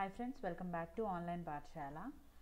hi friends welcome back to online పాఠశాల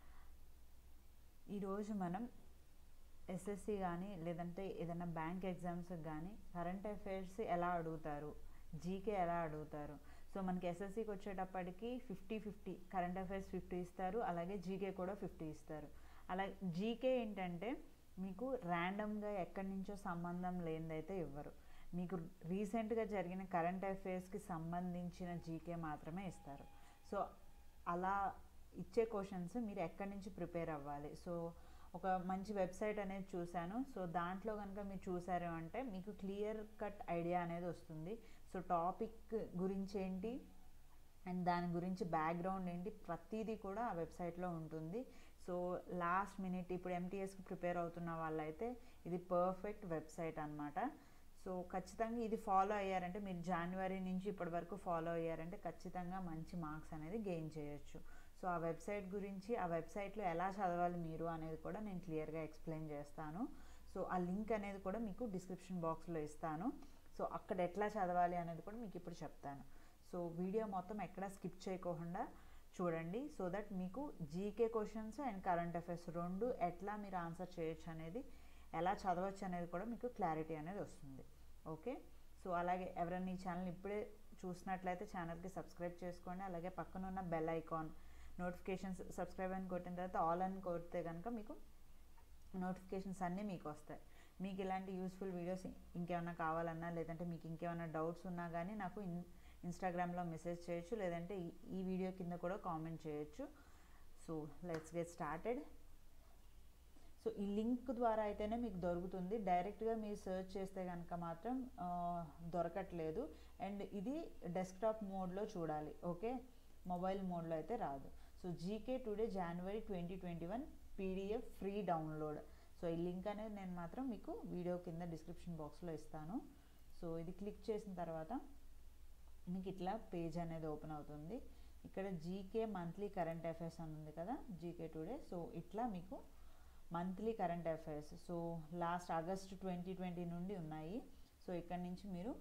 ఈరోజు మనం ఎస్ఎస్సి కానీ లేదంటే ఏదైనా బ్యాంక్ ఎగ్జామ్స్ కానీ కరెంట్ అఫైర్స్ ఎలా అడుగుతారు జీకే ఎలా అడుగుతారు సో మనకి ఎస్ఎస్సికి వచ్చేటప్పటికి fifty fifty current affairs fifty ఇస్తారు అలాగే జీకే కూడా ఫిఫ్టీ ఇస్తారు అలా జీకే ఏంటంటే మీకు ర్యాండమ్గా ఎక్కడి నుంచో సంబంధం లేనిదైతే ఇవ్వరు మీకు రీసెంట్గా జరిగిన కరెంట్ అఫైర్స్కి సంబంధించిన జీకే మాత్రమే ఇస్తారు సో అలా ఇచ్చే క్వశ్చన్స్ మీరు ఎక్కడి నుంచి ప్రిపేర్ అవ్వాలి సో ఒక మంచి వెబ్సైట్ అనేది చూశాను సో దాంట్లో కనుక మీరు చూసారు అంటే మీకు క్లియర్ కట్ ఐడియా అనేది వస్తుంది సో టాపిక్ గురించి ఏంటి అండ్ దాని గురించి బ్యాక్గ్రౌండ్ ఏంటి ప్రతిదీ కూడా ఆ వెబ్సైట్లో ఉంటుంది సో లాస్ట్ మినిట్ ఇప్పుడు ఎంటీఎస్కి ప్రిపేర్ అవుతున్న వాళ్ళైతే ఇది పర్ఫెక్ట్ వెబ్సైట్ అనమాట సో ఖచ్చితంగా ఇది ఫాలో అయ్యారంటే మీరు జనవరి నుంచి ఇప్పటి వరకు ఫాలో అయ్యారంటే ఖచ్చితంగా మంచి మార్క్స్ అనేది గెయిన్ చేయొచ్చు సో ఆ వెబ్సైట్ గురించి ఆ వెబ్సైట్లో ఎలా చదవాలి మీరు అనేది కూడా నేను క్లియర్గా ఎక్స్ప్లెయిన్ చేస్తాను సో ఆ లింక్ అనేది కూడా మీకు డిస్క్రిప్షన్ బాక్స్లో ఇస్తాను సో అక్కడ ఎట్లా చదవాలి అనేది కూడా మీకు ఇప్పుడు చెప్తాను సో వీడియో మొత్తం ఎక్కడ స్కిప్ చేయకుండా చూడండి సో దట్ మీకు GK questions and current affairs రెండు ఎట్లా మీరు ఆన్సర్ చేయొచ్చు అనేది ఎలా చదవచ్చు అనేది కూడా మీకు క్లారిటీ అనేది వస్తుంది ఓకే సో అలాగే ఎవరైనా ఈ ఛానల్ ఇప్పుడే చూసినట్లయితే ఛానల్కి సబ్స్క్రైబ్ చేసుకోండి అలాగే పక్కన ఉన్న బెల్ ఐకాన్ నోటిఫికేషన్స్ సబ్స్క్రైబ్ అని కొట్టిన తర్వాత ఆల్ అని కొడితే కనుక మీకు నోటిఫికేషన్స్ అన్నీ మీకు వస్తాయి మీకు ఇలాంటి యూస్ఫుల్ వీడియోస్ ఇంకేమైనా కావాలన్నా లేదంటే మీకు ఇంకేమైనా డౌట్స్ ఉన్నా కానీ నాకు ఇన్ ఇన్స్టాగ్రామ్లో మెసేజ్ చేయొచ్చు లేదంటే ఈ వీడియో కింద కూడా కామెంట్ చేయొచ్చు so let's get started so ఈ లింక్ ద్వారా అయితేనే మీకు దొరుకుతుంది డైరెక్ట్గా మీరు సెర్చ్ చేస్తే కనుక మాత్రం దొరకట్లేదు అండ్ ఇది డెస్క్టాప్ మోడ్లో చూడాలి ఓకే మొబైల్ మోడ్లో అయితే రాదు so GK today January twenty twenty one PDF free download so ఈ లింక్ అనేది నేను మాత్రం మీకు వీడియో కింద డిస్క్రిప్షన్ బాక్స్లో ఇస్తాను సో ఇది క్లిక్ చేసిన తర్వాత మీకు ఇట్లా పేజ్ అనేది ఓపెన్ అవుతుంది ఇక్కడ జీకే మంత్లీ కరెంట్ అఫైర్స్ అని ఉంది కదా జీకే టుడే సో ఇట్లా మీకు monthly current affairs so last August twenty twenty నుండి ఉన్నాయి సో ఇక్కడ నుంచి మీరు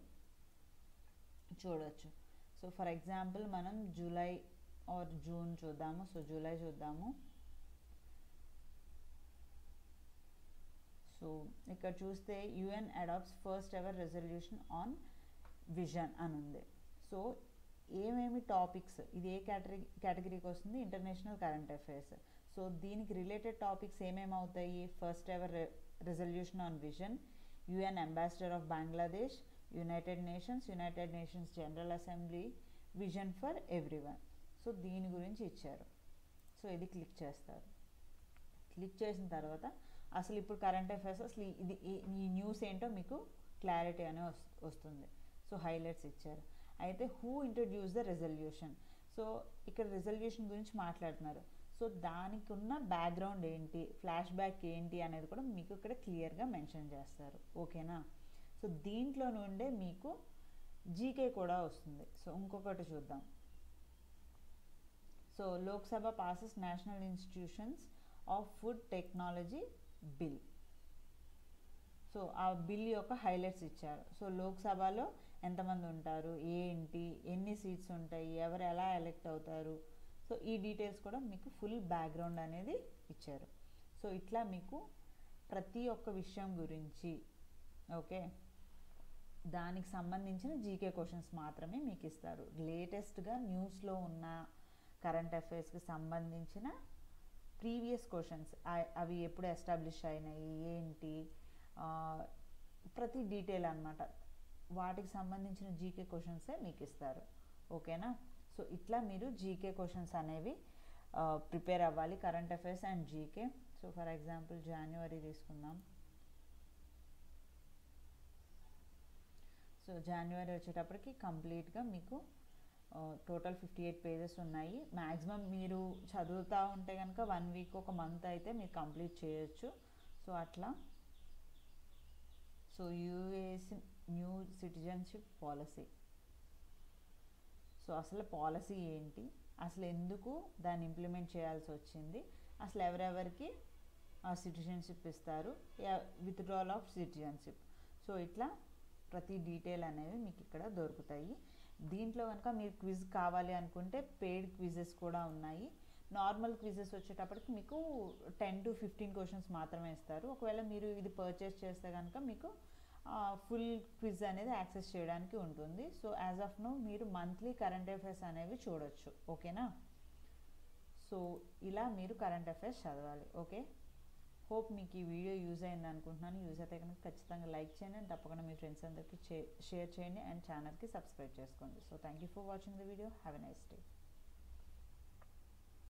చూడవచ్చు సో ఫర్ ఎగ్జాంపుల్ మనం జూలై ఆర్ జూన్ చూద్దాము సో జూలై చూద్దాము సో ఇక్కడ చూస్తే UN adopts first ever resolution on vision అని ఉంది సో ఏమేమి టాపిక్స్ ఇది ఏ కేటగిరీ కేటగిరీకి వస్తుంది ఇంటర్నేషనల్ కరెంట్ అఫైర్స్ సో దీనికి రిలేటెడ్ టాపిక్స్ ఏమేమి అవుతాయి first ever resolution on vision UN ambassador of Bangladesh United Nations United Nations General Assembly vision for everyone so దీని గురించి ఇచ్చారు సో ఇది క్లిక్ చేస్తారు క్లిక్ చేసిన తర్వాత అసలు ఇప్పుడు కరెంట్ అఫైర్స్ అసలు ఇది ఈ న్యూస్ ఏంటో మీకు క్లారిటీ అనే వస్తుంది సో హైలైట్స్ ఇచ్చారు అయితే who introduced the resolution so ఇక్కడ రెజల్యూషన్ గురించి మాట్లాడుతున్నారు సో దానికి ఉన్న బ్యాక్గ్రౌండ్ ఏంటి ఫ్లాష్ బ్యాక్ ఏంటి అనేది కూడా మీకు ఇక్కడ క్లియర్గా మెన్షన్ చేస్తారు ఓకేనా సో దీంట్లో నుండే మీకు జీకే కూడా వస్తుంది సో ఇంకొకటి చూద్దాం so Lok Sabha passes national institutions of food technology bill so ఆ బిల్ యొక్క హైలైట్స్ ఇచ్చారు సో లోక్సభలో ఎంతమంది ఉంటారు ఏంటి ఎన్ని సీట్స్ ఉంటాయి ఎవరు ఎలా ఎలెక్ట్ అవుతారు సో ఈ డీటెయిల్స్ కూడా మీకు ఫుల్ బ్యాక్గ్రౌండ్ అనేది ఇచ్చారు సో ఇట్లా మీకు ప్రతి ఒక్క విషయం గురించి ఓకే దానికి సంబంధించిన జీకే క్వశ్చన్స్ మాత్రమే మీకు ఇస్తారు లేటెస్ట్గా న్యూస్లో ఉన్న కరెంట్ అఫైర్స్కి సంబంధించిన ప్రీవియస్ క్వశ్చన్స్ అవి ఎప్పుడు ఎస్టాబ్లిష్ అయినాయి ఏంటి ప్రతి డీటెయిల్ అనమాట వాటికి సంబంధించిన జీకే క్వశ్చన్సే మీకు ఇస్తారు ఓకేనా సో ఇట్లా మీరు జీకే క్వశ్చన్స్ అనేవి ప్రిపేర్ అవ్వాలి current affairs and GK so for example January తీసుకుందాం సో జనవరి వచ్చేటప్పటికి కంప్లీట్గా మీకు టోటల్ ఫిఫ్టీ ఎయిట్ పేజెస్ ఉన్నాయి మ్యాక్సిమం మీరు చదువుతూ ఉంటే కనుక వన్ వీక్ ఒక మంత్ అయితే మీరు కంప్లీట్ చేయొచ్చు సో అట్లా so UAE's new citizenship policy so అసలు పాలసీ ఏంటి అసలు ఎందుకు దాన్ని ఇంప్లిమెంట్ చేయాల్సి వచ్చింది అసలు ఎవరెవరికి సిటిజన్షిప్ ఇస్తారు విత్డ్రాల్ ఆఫ్ సిటిజన్షిప్ సో ఇట్లా ప్రతి డీటెయిల్ అనేవి మీకు ఇక్కడ దొరుకుతాయి దీంట్లో కనుక మీరు క్విజ్ కావాలి అనుకుంటే పెయిడ్ క్విజెస్ కూడా ఉన్నాయి నార్మల్ క్విజెస్ వచ్చేటప్పటికి మీకు టెన్ టు ఫిఫ్టీన్ క్వశ్చన్స్ మాత్రమే ఇస్తారు ఒకవేళ మీరు ఇది పర్చేస్ చేస్తే కనుక మీకు ఫుల్ క్విజ్ అనేది యాక్సెస్ చేయడానికి ఉంటుంది సో యాజ్ ఆఫ్ నో మీరు మంత్లీ కరెంట్ అఫైర్స్ అనేవి చూడొచ్చు ఓకేనా సో ఇలా మీరు కరెంట్ అఫైర్స్ చదవాలి ఓకే హోప్ మీకు ఈ వీడియో యూజ్ అయింది అనుకుంటున్నాను యూజ్ అయితే కనుక ఖచ్చితంగా లైక్ చేయండి అండ్ తప్పకుండా మీ ఫ్రెండ్స్ అందరికీ షేర్ చేయండి అండ్ ఛానల్కి సబ్స్క్రైబ్ చేసుకోండి so thank you for watching the video have a nice day